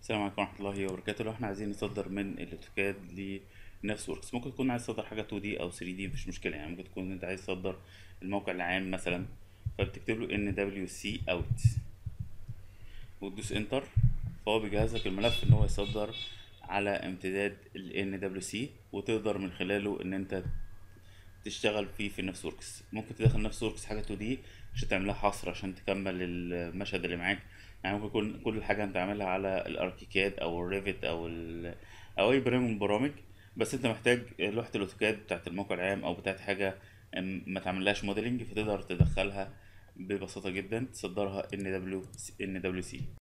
السلام عليكم ورحمة الله وبركاته لو احنا عايزين نصدر من الاوتوكاد لنفس وركس ممكن تكون عايز تصدر حاجة 2D أو 3D مفيش مشكلة يعني ممكن تكون انت عايز تصدر الموقع العام مثلا فبتكتب له NWC out وتدوس انتر فهو بيجهز لك الملف ان هو يصدر على امتداد ال NWC وتقدر من خلاله ان انت تشتغل فيه في نفس وركس ممكن تدخل نفس وركس حاجة 2D عشان تعملها حصر عشان تكمل المشهد اللي معاك يعني ممكن يكون كل حاجة انت عاملها على الاركيكاد او الريفت او ال او اي برنامج من البرامج بس انت محتاج لوحة الاوتوكاد بتاعت الموقع العام او بتاعت حاجة ام- ما تعملهاش موديلنج فتقدر تدخلها ببساطة جدا تصدرها NW NWC